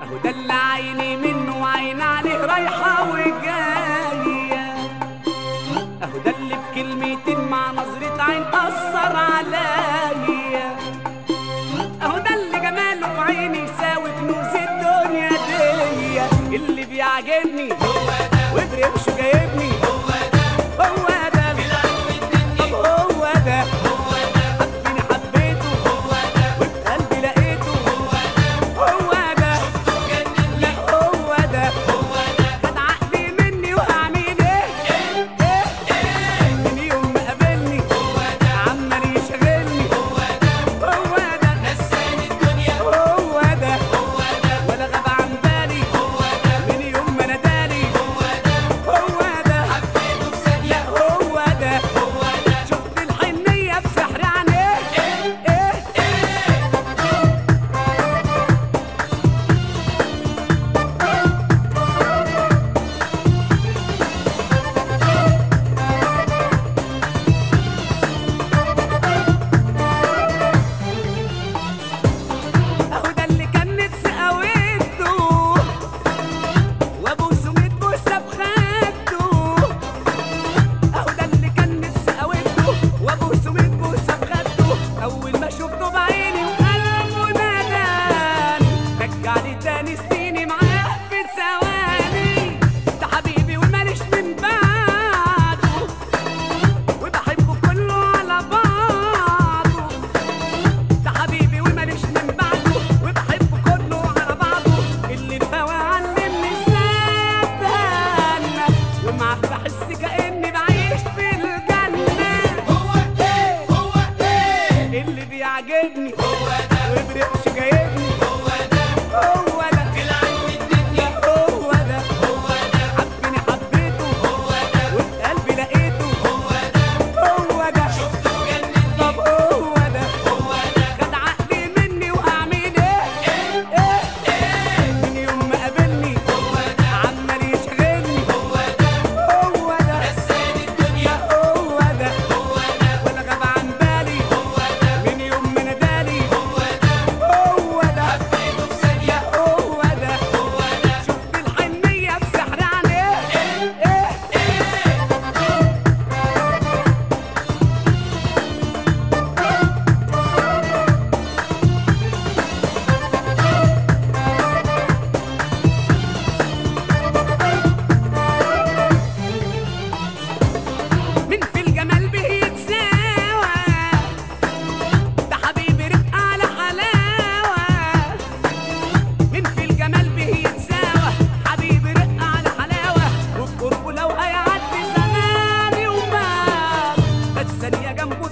اهو ده اللي عيني منه وعين عليه رايحة وجاية اهو ده اللي بكلمتين مع نظرة عين أثر عليا اهو ده اللي جماله في عيني يساوي كنوز الدنيا دي اللي بيعجبني وبرمشه جايبني هو ده طب هو ده حبني حبيته وفي قلبي لقيته هو ده لا هو ده خد عقلي مني وهعمل ايه ايه من يوم ما قابلني عمال يشغلني هو ده هو ده ولا غاب عن بالي من يوم ما نادالي هو ده لا هو ده شفت الحنية بسحر عينيه ايه ايه اهو ده اللي كان نفسي قويته وابوسه ميت بوسه بخده اهو ده اللي كان نفسي قويته وابوسه ميت بوسه بخده اول ما شفته بعيني وقلبه ناداني رجعني تاني سنيني معاه في ثواني ده حبيبي وماليش من بعده وبحبه كله على بعضه ده حبيبي وماليش من بعده وبحبه كله على بعضه اللي الهوى علمني ازاي اتهنى ومعاه بحس كاني بعيش في الجنه هو ايه هو ايه اللي بيعجبني هو ده وبرقش جايبني هو ده هو ده هو ده حبني حبيته وفي قلبي لقيته هو ده طب هو ده خد عقلي مني وهعمل ايه ايه ايه من يوم ما قابلني عمال يشغلني هو ده لا هو ده ولا غاب عن بالي من يوم ما نادالي هو ده لا هو ده شفت الحنية بسحر عليه ايه ايه من في الجمال به يتساوى ده حبيبي رفقة على حلاوة من في الجمال به يتساوى حبيبي رقة على حلاوة وفي قربه لو هيعدي زماني ومال بس ثانية جنبه